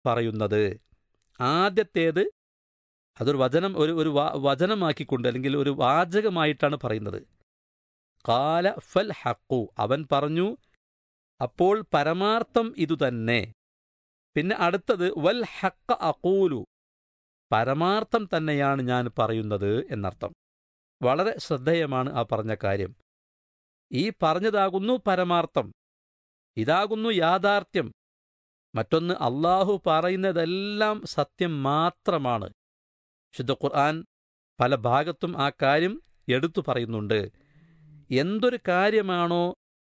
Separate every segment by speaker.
Speaker 1: പറയുന്നത് ആദ്യത്തേത് അതൊരു വചനം ഒരു ഒരു വാ- വചനമാക്കിക്കൊണ്ട് അല്ലെങ്കിൽ ഒരു വാചകമായിട്ടാണ് പറയുന്നത് കാല ഫൽ ഹക്കു അവൻ പറഞ്ഞു അപ്പോൾ പരമാർത്ഥം ഇതുതന്നെ പിന്നെ അടുത്തത് വൽ ഹക്ക അക്കൂലു പരമാർത്ഥം തന്നെയാണ് ഞാൻ പറയുന്നത് എന്നർത്ഥം വളരെ ശ്രദ്ധേയമാണ് ആ പറഞ്ഞ കാര്യം ഈ പറഞ്ഞതാകുന്നു പരമാർത്ഥം ഇതാകുന്നു യാഥാർത്ഥ്യം മറ്റൊന്ന് അള്ളാഹു പറയുന്നതെല്ലാം സത്യം മാത്രമാണ് ശുദ്ധ ഖുർആൻ പല ഭാഗത്തും ആ കാര്യം എടുത്തു പറയുന്നുണ്ട് എന്തൊരു കാര്യമാണോ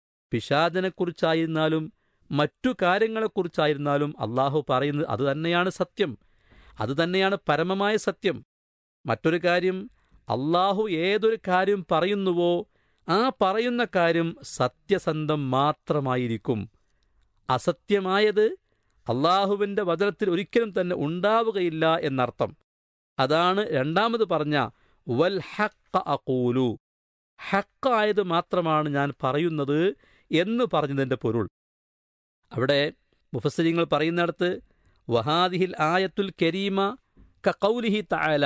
Speaker 1: പിശാചനെക്കുറിച്ചായിരുന്നാലും മറ്റു കാര്യങ്ങളെക്കുറിച്ചായിരുന്നാലും അള്ളാഹു പറയുന്നത് അത് തന്നെയാണ് സത്യം അത് തന്നെയാണ് പരമമായ സത്യം മറ്റൊരു കാര്യം അള്ളാഹു ഏതൊരു കാര്യം പറയുന്നുവോ ആ പറയുന്ന കാര്യം സത്യസന്ധം മാത്രമായിരിക്കും അസത്യമായത് അള്ളാഹുവിൻ്റെ വചനത്തിൽ ഒരിക്കലും തന്നെ ഉണ്ടാവുകയില്ല എന്നർത്ഥം അതാണ് രണ്ടാമത് പറഞ്ഞ വൽ ഹക്ക അക്കൂലു ഹക്കായത് മാത്രമാണ് ഞാൻ പറയുന്നത് എന്ന് പറഞ്ഞതിൻ്റെ പൊരുൾ അവിടെ മുഫസ്സിരിങ്ങൾ പറയുന്നിടത്ത് വഹാദിഹിൽ ആയത്തുൽ കരീമ ക കൗലിഹി തആല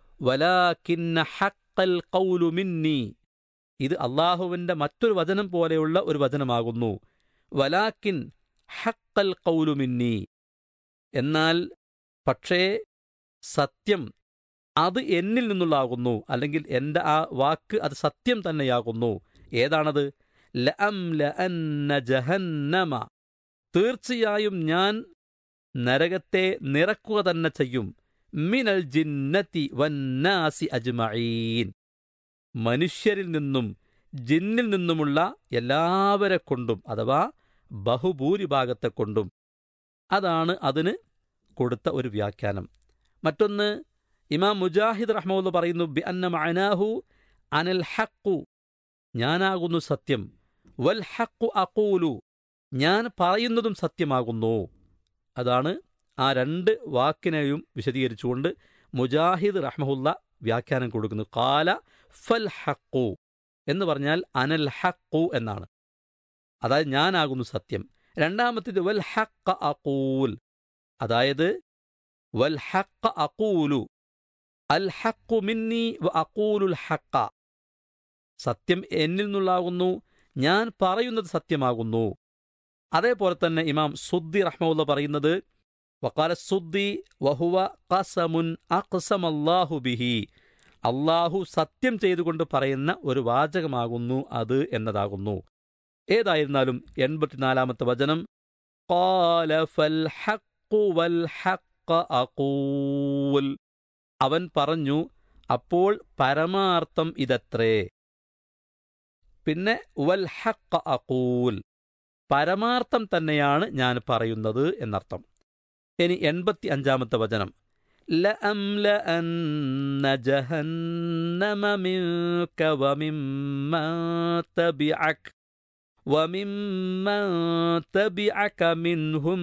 Speaker 1: വലാകിന്ന ഹക്കൽ ഖൗലു മിന്നി ഇത് അള്ളാഹുവിൻ്റെ മറ്റൊരു വചനം പോലെയുള്ള ഒരു വചനമാകുന്നു വലാക്കിൻ ഹക്കൽ ഖൗലു മിന്നി എന്നാൽ പക്ഷേ സത്യം അത് എന്നിൽ നിന്നുള്ളാകുന്നു അല്ലെങ്കിൽ എൻ്റെ ആ വാക്ക് അത് സത്യം തന്നെയാകുന്നു ഏതാണത് ലഅം ലഅന്ന ജഹന്നമ തീർച്ചയായും ഞാൻ നരകത്തെ നിറക്കുക തന്നെ ചെയ്യും മിനൽ ജിന്നത്തി വന്നാസി അജ്മഈൻ മനുഷ്യരിൽ നിന്നും ജിന്നിൽ നിന്നുമുള്ള എല്ലാവരെ കൊണ്ടും അഥവാ ബഹുഭൂരിഭാഗത്തെ കൊണ്ടും അതാണ് അതിന് കൊടുത്ത ഒരു വ്യാഖ്യാനം മറ്റൊന്ന് ഇമാം മുജാഹിദ് റഹ്മുല്ല പറയുന്നു ബി അന്ന മഅനാഹു അനൽ ഹക്കു ഞാനാകുന്നു സത്യം വൽ ഹക്കു അക്കൂലു ഞാൻ പറയുന്നതും സത്യമാകുന്നു അതാണ് ആ രണ്ട് വാക്കിനെയും വിശദീകരിച്ചുകൊണ്ട് മുജാഹിദ് റഹ്മുല്ല വ്യാഖ്യാനം കൊടുക്കുന്നു കാല ഫൽ ഹക്കു എന്ന് പറഞ്ഞാൽ അനൽ ഹക്കു എന്നാണ് അതായത് ഞാനാകുന്നു സത്യം രണ്ടാമത്തേത് വൽ ഹക്ക അക്കൂൽ അതായത് വൽ ഹക്ക അക്കൂലു അൽ ഹക്കു മിന്നി വ അക്കൂലുൽ ഹക്ക സത്യം എന്നിൽ നിന്നുള്ളാകുന്നു ഞാൻ പറയുന്നത് സത്യമാകുന്നു അതേപോലെ തന്നെ ഇമാം സുദ്ദി റഹ്മുള്ള പറയുന്നത് വക്കാല സുദ്ദി വഹുവ ഖസമുൻ അഖ്സമല്ലാഹു ബിഹി അള്ളാഹു സത്യം ചെയ്തുകൊണ്ട് പറയുന്ന ഒരു വാചകമാകുന്നു അത് എന്നതാകുന്നു ഏതായിരുന്നാലും എൺപത്തിനാലാമത്തെ വചനം ഖാല ഫൽ ഹഖ്ഖു വൽ ഹഖ്ഖ അഖൂൽ അവൻ പറഞ്ഞു അപ്പോൾ പരമാർത്ഥം ഇതത്രേ പിന്നെ വൽ ഹഖ്ഖ അഖൂൽ പരമാർത്ഥം തന്നെയാണ് ഞാൻ പറയുന്നത് എന്നർത്ഥം ഇനി എൺപത്തി അഞ്ചാമത്തെ വചനം لأملأن جهنم منك وممن تبعك وممن تبعك منهم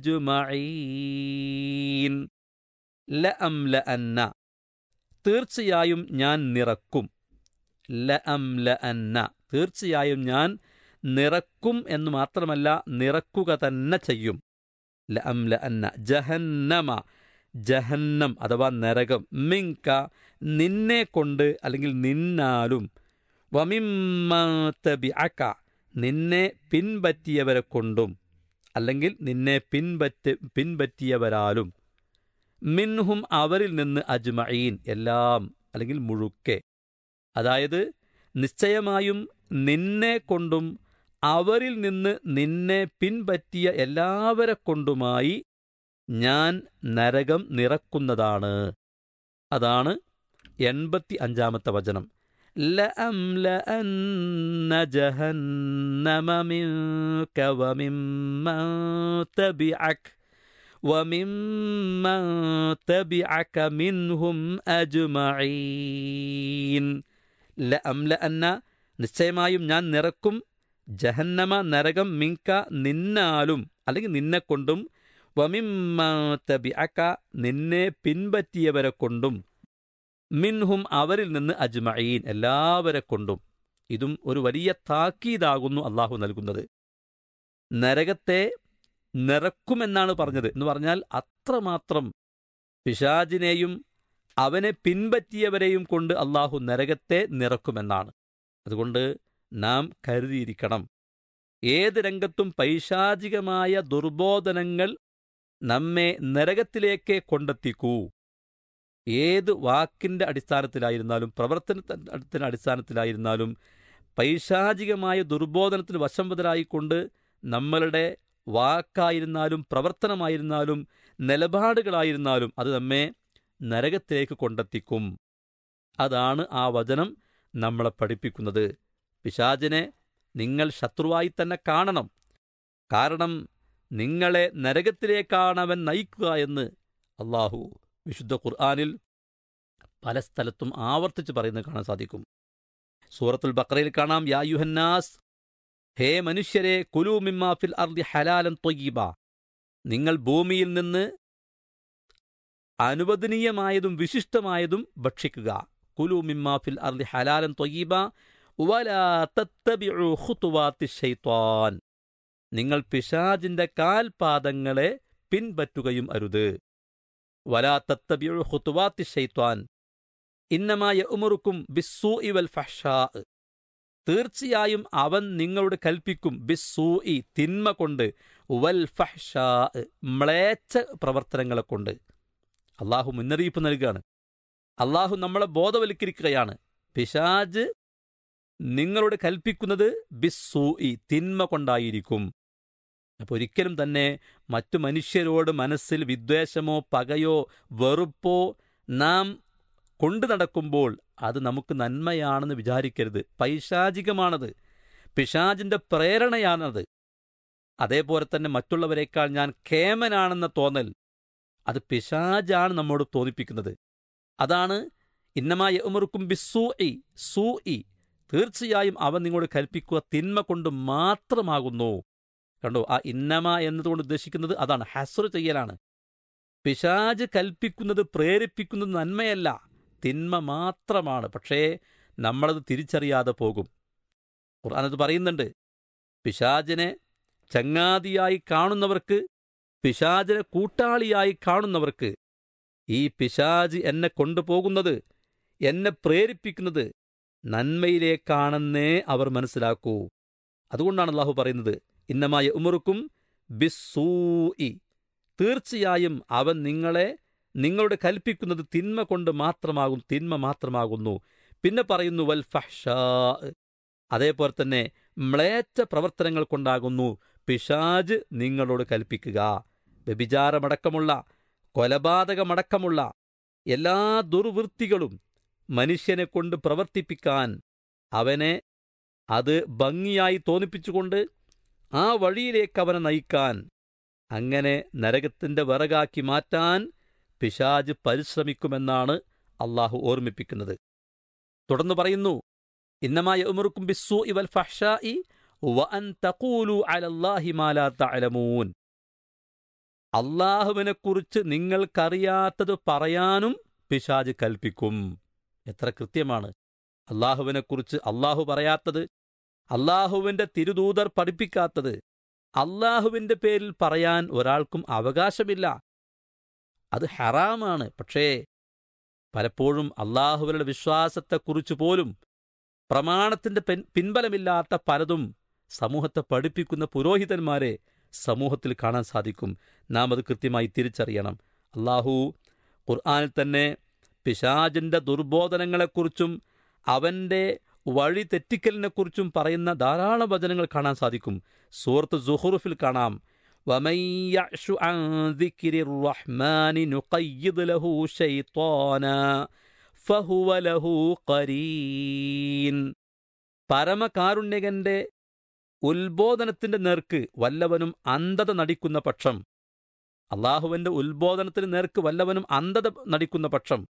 Speaker 1: أجمعين لأملأن തീർച്ചയായും ഞാൻ നിറക്കും ലഅംലഅന്ന തീർച്ചയായും ഞാൻ നിറക്കും എന്ന് മാത്രമല്ല നിറക്കുക തന്നെ ചെയ്യും ലഅംലഅന്ന ജഹന്നമ ജഹന്നം അഥവാ നരകം മിങ്ക നിന്നെ കൊണ്ട് അല്ലെങ്കിൽ നിന്നാലും വമിമ്മ നിന്നെ പിൻപറ്റിയവരെ കൊണ്ടും അല്ലെങ്കിൽ നിന്നെ പിൻപറ്റ് പിൻപറ്റിയവരാലും മിൻഹും അവരിൽ നിന്ന് അജ്മഈൻ എല്ലാം അല്ലെങ്കിൽ മുഴുക്കെ അതായത് നിശ്ചയമായും നിന്നെ കൊണ്ടും അവരിൽ നിന്ന് നിന്നെ പിൻപറ്റിയ എല്ലാവരെ കൊണ്ടുമായി ഞാൻ നരകം നിറക്കുന്നതാണ് അതാണ് എൺപത്തി അഞ്ചാമത്തെ വചനം لأملأن جهنم منك وممن تبعك وممن تبعك منهم أجمعين لأملأن നിശ്ചയമായും ഞാൻ നിറക്കും ജഹന്നമ നരകം മിങ്ക നിന്നാലും അല്ലെങ്കിൽ നിന്നെക്കൊണ്ടും വമിമ്മ തബിഅക നിന്നെ പിൻപറ്റിയവരെ കൊണ്ടും മിൻഹും അവരിൽ നിന്ന് അജ്മഈൻ എല്ലാവരെ കൊണ്ടും ഇതും ഒരു വലിയ താക്കീതാകുന്നു അള്ളാഹു നൽകുന്നത് നരകത്തെ നിറക്കുമെന്നാണ് പറഞ്ഞത് എന്ന് പറഞ്ഞാൽ അത്രമാത്രം പിശാജിനെയും അവനെ പിൻപറ്റിയവരെയും കൊണ്ട് അള്ളാഹു നരകത്തെ നിറക്കുമെന്നാണ് അതുകൊണ്ട് നാം കരുതിയിരിക്കണം ഏത് രംഗത്തും പൈശാചികമായ ദുർബോധനങ്ങൾ നമ്മെ നരകത്തിലേക്ക് കൊണ്ടെത്തിക്കൂ ഏത് വാക്കിന്റെ അടിസ്ഥാനത്തിലായിരുന്നാലും പ്രവർത്തനത്തിന്റെ അടിസ്ഥാനത്തിലായിരുന്നാലും പൈശാചികമായ ദുർബോധനത്തിന് വശംവതരായിക്കൊണ്ട് നമ്മളുടെ വാക്കായിരുന്നാലും പ്രവർത്തനമായിരുന്നാലും നിലപാടുകളായിരുന്നാലും അത് നമ്മെ നരകത്തിലേക്ക് കൊണ്ടെത്തിക്കും അതാണ് ആ വചനം നമ്മളെ പഠിപ്പിക്കുന്നത് പിശാചിനെ നിങ്ങൾ ശത്രുവായി തന്നെ കാണണം കാരണം നിങ്ങളെ നരകത്തിലേക്കാണ് അവൻ നയിക്കുക എന്ന് അള്ളാഹു വിശുദ്ധ ഖുർആാനിൽ പല സ്ഥലത്തും ആവർത്തിച്ച് പറയുന്നത് കാണാൻ സാധിക്കും സൂറത്തുൽ ബക്രയിൽ കാണാം യാ യുഹന്നാസ് ഹേ മനുഷ്യരെ കുലു മിമ്മാഫിൽ അർദി ഹലാലൻ തൊയ്യബ നിങ്ങൾ ഭൂമിയിൽ നിന്ന് അനുവദനീയമായതും വിശിഷ്ടമായതും ഭക്ഷിക്കുക കുലു മിമ്മാഫിൽ അർദി ഹലാലൻ തൊയ്യബ വലാ തത്തബിഉ ഖുതുവാത്തി ശൈത്വാൻ നിങ്ങൾ പിശാജിന്റെ കാൽപാദങ്ങളെ പിൻപറ്റുകയും അരുത് വലാ തത്തബിഉ ഖുതുവാത്തി ശൈത്വാൻ ഇന്നമായ ഉമറുക്കും ബിസ്സൂ ഇവൽ ഫഷാ തീർച്ചയായും അവൻ നിങ്ങളോട് കൽപ്പിക്കും ബിസ്സൂഇ തിന്മ കൊണ്ട് വൽ ഫഹ്ഷാ മ്ലേച്ഛ പ്രവർത്തനങ്ങളെ കൊണ്ട് അള്ളാഹു മുന്നറിയിപ്പ് നൽകുകയാണ് അള്ളാഹു നമ്മളെ ബോധവൽക്കരിക്കുകയാണ് പിശാജ് നിങ്ങളോട് കൽപ്പിക്കുന്നത് ബിസ്സൂഇ തിന്മ കൊണ്ടായിരിക്കും അപ്പോൾ ഒരിക്കലും തന്നെ മറ്റു മനുഷ്യരോട് മനസ്സിൽ വിദ്വേഷമോ പകയോ വെറുപ്പോ നാം കൊണ്ടു നടക്കുമ്പോൾ അത് നമുക്ക് നന്മയാണെന്ന് വിചാരിക്കരുത് പൈശാചികമാണത് പിശാജിന്റെ പ്രേരണയാണത് അതേപോലെ തന്നെ മറ്റുള്ളവരെക്കാൾ ഞാൻ കേമനാണെന്ന തോന്നൽ അത് പിശാജാണ് നമ്മോട് തോന്നിപ്പിക്കുന്നത് അതാണ് ഇന്നമായ ഉമർക്കും ബിസൂഇ സൂഇ തീർച്ചയായും അവൻ നിങ്ങളോട് കൽപ്പിക്കുക തിന്മ കൊണ്ട് മാത്രമാകുന്നു കണ്ടോ ആ ഇന്നമ എന്നതുകൊണ്ട് ഉദ്ദേശിക്കുന്നത് അതാണ് ഹസ്ർ ചെയ്യലാണ് പിശാജ് കൽപ്പിക്കുന്നത് പ്രേരിപ്പിക്കുന്നത് നന്മയല്ല തിന്മ മാത്രമാണ് പക്ഷേ നമ്മളത് തിരിച്ചറിയാതെ പോകും ഖുർആാനത് പറയുന്നുണ്ട് പിശാജിനെ ചങ്ങാതിയായി കാണുന്നവർക്ക് പിശാജിനെ കൂട്ടാളിയായി കാണുന്നവർക്ക് ഈ പിശാജ് എന്നെ കൊണ്ടുപോകുന്നത് എന്നെ പ്രേരിപ്പിക്കുന്നത് നന്മയിലേക്കാണെന്നേ അവർ മനസ്സിലാക്കൂ അതുകൊണ്ടാണ് അള്ളാഹു പറയുന്നത് ഇന്നമായ ഉമറുക്കും ബിസ്സൂഇ തീർച്ചയായും അവൻ നിങ്ങളെ നിങ്ങളോട് കൽപ്പിക്കുന്നത് തിന്മ കൊണ്ട് മാത്രമാകും തിന്മ മാത്രമാകുന്നു പിന്നെ പറയുന്നു വൽ ഫഹ്ഷാ അതേപോലെ തന്നെ മ്ലേച്ഛ പ്രവർത്തനങ്ങൾ കൊണ്ടാകുന്നു പിശാജ് നിങ്ങളോട് കൽപ്പിക്കുക വ്യഭിചാരമടക്കമുള്ള കൊലപാതകമടക്കമുള്ള എല്ലാ ദുർവൃത്തികളും മനുഷ്യനെ കൊണ്ട് പ്രവർത്തിപ്പിക്കാൻ അവനെ അത് ഭംഗിയായി തോന്നിപ്പിച്ചുകൊണ്ട് ആ വഴിയിലേക്ക് അവനെ നയിക്കാൻ അങ്ങനെ നരകത്തിന്റെ വിറകാക്കി മാറ്റാൻ പിശാജ് പരിശ്രമിക്കുമെന്നാണ് അള്ളാഹു ഓർമ്മിപ്പിക്കുന്നത് തുടർന്ന് പറയുന്നു ഇന്നമായ ഉമറുക്കും ബിസ്സു ഇവൽ ഫഹ്ഷായി വഅൻ തഖൂലു അലല്ലാഹി മാ ലാ തഅലമൂൻ അള്ളാഹുവിനെക്കുറിച്ച് നിങ്ങൾക്കറിയാത്തത് പറയാനും പിശാജ് കൽപ്പിക്കും എത്ര കൃത്യമാണ് അള്ളാഹുവിനെക്കുറിച്ച് അള്ളാഹു പറയാത്തത് അള്ളാഹുവിന്റെ തിരുദൂതർ പഠിപ്പിക്കാത്തത് അള്ളാഹുവിന്റെ പേരിൽ പറയാൻ ഒരാൾക്കും അവകാശമില്ല അത് ഹറാമാണ് പക്ഷേ പലപ്പോഴും അള്ളാഹുവിന്റെ വിശ്വാസത്തെക്കുറിച്ച് പോലും പ്രമാണത്തിന്റെ പിൻ പിൻബലമില്ലാത്ത പലതും സമൂഹത്തെ പഠിപ്പിക്കുന്ന പുരോഹിതന്മാരെ സമൂഹത്തിൽ കാണാൻ സാധിക്കും നാം അത് കൃത്യമായി തിരിച്ചറിയണം അള്ളാഹു ഖുർആാനിൽ തന്നെ പിശാജിന്റെ ദുർബോധനങ്ങളെക്കുറിച്ചും അവന്റെ വഴി തെറ്റിക്കലിനെക്കുറിച്ചും പറയുന്ന ധാരാളം വചനങ്ങൾ കാണാൻ സാധിക്കും സൂറത്ത് സുഹുറുഫിൽ കാണാം ومن يعش عن ذكر الرحمن نقيض له شيطانا فهو له قرين പരമകാരുണ്യകന്റെ ഉത്ബോധനത്തിന്റെ നേർക്ക് വല്ലവനും അന്ധത നടിക്കുന്ന പക്ഷം അള്ളാഹുവിന്റെ ഉത്ബോധനത്തിന് നേർക്ക് വല്ലവനും അന്ധത നടിക്കുന്ന പക്ഷം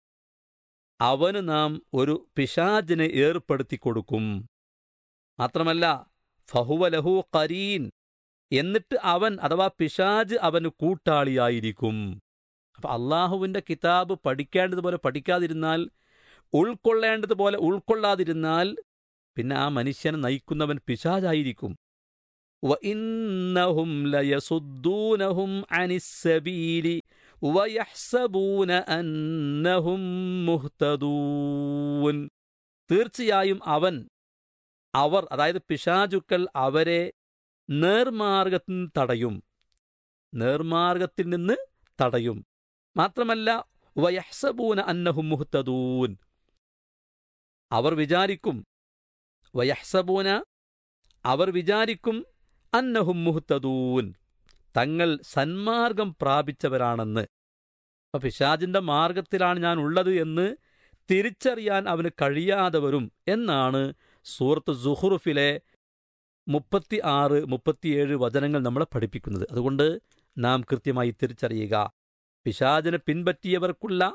Speaker 1: അവന് നാം ഒരു പിശാജിനെ ഏർപ്പെടുത്തി കൊടുക്കും മാത്രമല്ല ഫഹുവ ലഹു കരീൻ എന്നിട്ട് അവൻ അഥവാ പിശാജ് അവന് കൂട്ടാളിയായിരിക്കും അപ്പൊ അള്ളാഹുവിന്റെ കിതാബ് പഠിക്കേണ്ടതുപോലെ പഠിക്കാതിരുന്നാൽ ഉൾക്കൊള്ളേണ്ടതുപോലെ ഉൾക്കൊള്ളാതിരുന്നാൽ പിന്നെ ആ മനുഷ്യനെ നയിക്കുന്നവൻ പിശാജായിരിക്കും وإنهم ليصدونهم عن السبيل ويحسبون أنهم مهتدون തീർച്ചയായും അവൻ അവർ അതായത് പിശാചുക്കൾ അവരെ നേർമാർഗത്തിൽ നിന്ന് തടയും നേർമാർഗത്തിൽ നിന്ന് തടയും മാത്രമല്ല വയഹ്സബൂന അന്നഹും മുഹ്തദൂൻ അവർ വിചാരിക്കും വയഹ്സബൂന അവർ വിചാരിക്കും അന്നഹും മുഹ്തദൂൻ തങ്ങൾ സന്മാർഗം പ്രാപിച്ചവരാണെന്ന് അപ്പൊ പിശാജിന്റെ മാർഗത്തിലാണ് ഞാൻ ഉള്ളത് എന്ന് തിരിച്ചറിയാൻ അവന് കഴിയാതെ വരും എന്നാണ് സൂറത്ത് സുഹുറുഫിലെ മുപ്പത്തി ആറ് മുപ്പത്തിയേഴ് വചനങ്ങൾ നമ്മളെ പഠിപ്പിക്കുന്നത് അതുകൊണ്ട് നാം കൃത്യമായി തിരിച്ചറിയുക പിശാചിനെ പിൻപറ്റിയവർക്കുള്ള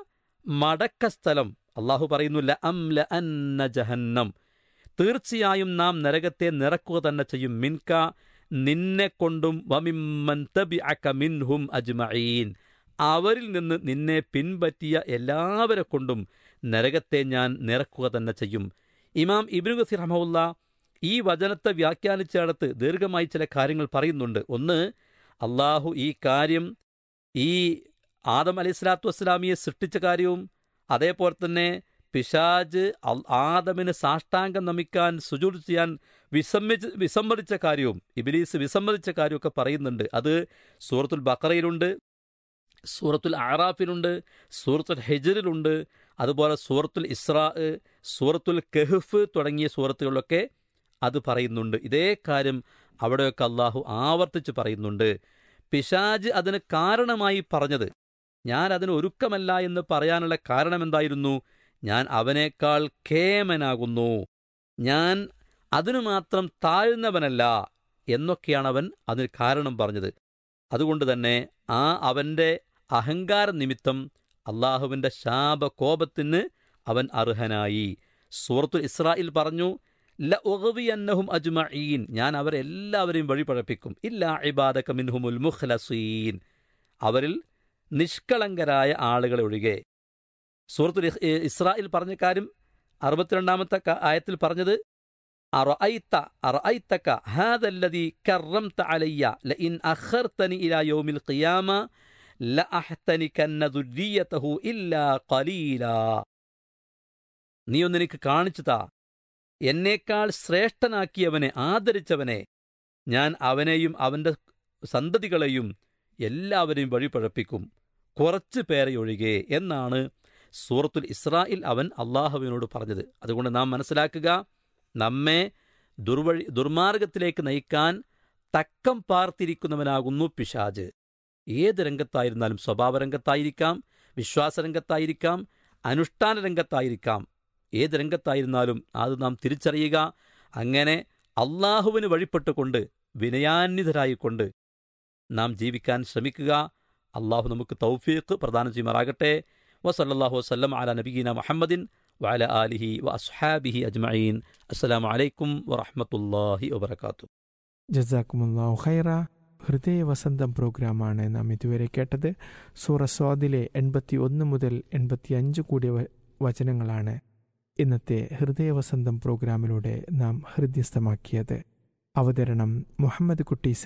Speaker 1: മടക്കസ്ഥലം അള്ളാഹു പറയുന്നില്ല അംല അന്ന ജഹന്നം തീർച്ചയായും നാം നരകത്തെ നിറക്കുക തന്നെ ചെയ്യും മിൻക നിന്നെ കൊണ്ടും വമിമ്മൻ തബിഅക മിൻഹും അജ്മഈൻ അവരിൽ നിന്ന് നിന്നെ പിൻപറ്റിയ എല്ലാവരെ കൊണ്ടും നരകത്തെ ഞാൻ നിറക്കുക തന്നെ ചെയ്യും ഇമാം ഇബ്നു ഗസീർ റഹ്മുല്ല ഈ വചനത്തെ വ്യാഖ്യാനിച്ചിടത്ത് ദീർഘമായി ചില കാര്യങ്ങൾ പറയുന്നുണ്ട് ഒന്ന് അള്ളാഹു ഈ കാര്യം ഈ ആദം അലൈഹി സ്വലാത്തു വസ്സലാമിയെ സൃഷ്ടിച്ച കാര്യവും അതേപോലെ തന്നെ പിശാജ് അൽ- ആദമിന് സാഷ്ടാംഗം നമിക്കാൻ സുജൂഡ് ചെയ്യാൻ വിസമ്മതിച്ച് വിസമ്മതിച്ച കാര്യവും ഇബിലീസ് വിസമ്മതിച്ച കാര്യമൊക്കെ പറയുന്നുണ്ട് അത് സൂറത്തുൽ ബക്കറയിലുണ്ട് സൂറത്തുൽ ആറാഫിലുണ്ട് സൂറത്തുൽ ഹെജറിലുണ്ട് അതുപോലെ സൂറത്തുൽ ഇസ്രാ സൂറത്തുൽ കെഹ്ഫ് തുടങ്ങിയ സൂറത്തുകളിലൊക്കെ അത് പറയുന്നുണ്ട് ഇതേ കാര്യം അവിടെയൊക്കെ അള്ളാഹു ആവർത്തിച്ച് പറയുന്നുണ്ട് പിശാജ് അതിന് കാരണമായി പറഞ്ഞത് ഞാൻ അതിന് ഒരുക്കമല്ല എന്ന് പറയാനുള്ള കാരണം എന്തായിരുന്നു ഞാൻ അവനേക്കാൾ കേമനാകുന്നു ഞാൻ അതിനു മാത്രം താഴ്ന്നവനല്ല എന്നൊക്കെയാണ് അവൻ അതിന് കാരണം പറഞ്ഞത് അതുകൊണ്ട് തന്നെ ആ അവന്റെ അഹങ്കാര നിമിത്തം അള്ളാഹുവിന്റെ ശാപകോപത്തിന് അവൻ അർഹനായി സൂറത്തുൽ ഇസ്രായിൽ പറഞ്ഞു ല ഉഗവിയന്നഹും അജ്മഈൻ ഞാൻ അവരെല്ലാവരെയും വഴിപഴപ്പിക്കും ഇല്ലാ ഇബാദക മിൻഹുമുൽ മുഖ്ലസീൻ അവരിൽ നിഷ്കളങ്കരായ ആളുകളെ ഒഴികെ സൂറത്തുൽ ഇസ്- ഏ, ഇസ്രായിൽ പറഞ്ഞ കാര്യം അറുപത്തിരണ്ടാമത്തെ ക- ആയത്തിൽ പറഞ്ഞത് അറഅയ്ത അറഅയ്തക ഹാദല്ലദീ കറംത അലയ്യ ലഇൻ അഖർതനി ഇലാ യൗമിൽ ഖിയാമ ലഅഹ്തനികന്ന ദുർരിയതഹു ഇല്ലാ ഖലീലാ നീ ഒന്ന് എനിക്ക് കാണിച്ചു താ എന്നേക്കാൾ ശ്രേഷ്ഠനാക്കിയവനെ ആദരിച്ചവനെ ഞാൻ അവനെയും അവന്റെ സന്തതികളെയും എല്ലാവരെയും വഴിപഴപ്പിക്കും കുറച്ചു പേരെ ഒഴികെ എന്നാണ് സൂറത്തുൽ ഇസ്രായിൽ അവൻ അള്ളാഹുവിനോട് പറഞ്ഞത് അതുകൊണ്ട് നാം മനസ്സിലാക്കുക നമ്മെ ദുർവഴി ദുർമാർഗത്തിലേക്ക് നയിക്കാൻ തക്കം പാർത്തിരിക്കുന്നവനാകുന്നു പിശാജ് ഏത് രംഗത്തായിരുന്നാലും സ്വഭാവ രംഗത്തായിരിക്കാം വിശ്വാസരംഗത്തായിരിക്കാം അനുഷ്ഠാന രംഗത്തായിരിക്കാം ഏത് രംഗത്തായിരുന്നാലും അത് നാം തിരിച്ചറിയുക അങ്ങനെ അള്ളാഹുവിന് വഴിപ്പെട്ടുകൊണ്ട് വിനയാന്വിതരായിക്കൊണ്ട് നാം ജീവിക്കാൻ ശ്രമിക്കുക അള്ളാഹു നമുക്ക് തൗഫീഖ് പ്രദാനം ചെയ്യുമാറാകട്ടെ വസല്ലാഹു വസ്ലം അല നബീന മുഹമ്മദിൻ വഅല ആലിഹി വ അസ്ഹാബിഹി അജ്മഈൻ അസ്സലാമു അലൈക്കും വറഹ്മത്തുള്ളാഹി വബറകാത്തു
Speaker 2: ജസാക്കുമുല്ലാഹു ഖൈറ ഹൃദയ വസന്തം പ്രോഗ്രാമാണ് നാം ഇതുവരെ കേട്ടത് സൂറ സ്വാദിലെ എൺപത്തി ഒന്ന് മുതൽ എൺപത്തി അഞ്ച് കൂടിയ വ- വചനങ്ങളാണ് ഇന്നത്തെ ഹൃദയ വസന്തം പ്രോഗ്രാമിലൂടെ നാം ഹൃദ്യസ്ഥമാക്കിയത് അവതരണം മുഹമ്മദ് കുട്ടി